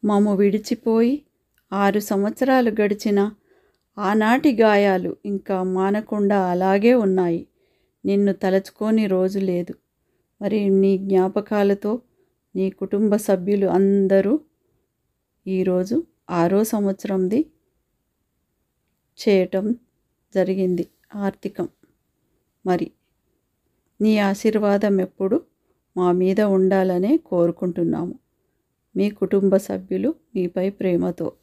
మమ్ము విడిచిపోయి ఆరు సంవత్సరాలు గడిచిన ఆనాటి గాయాలు ఇంకా మానకుండా అలాగే ఉన్నాయి నిన్ను తలుచుకోని రోజు లేదు మరి నీ జ్ఞాపకాలతో నీ కుటుంబ సభ్యులు అందరూ ఈరోజు ఆరో సంవత్సరంది చేయటం జరిగింది ఆర్థికం మరి నీ ఆశీర్వాదం ఎప్పుడు మా మీద ఉండాలనే కోరుకుంటున్నాము మీ కుటుంబ సభ్యులు మీపై ప్రేమతో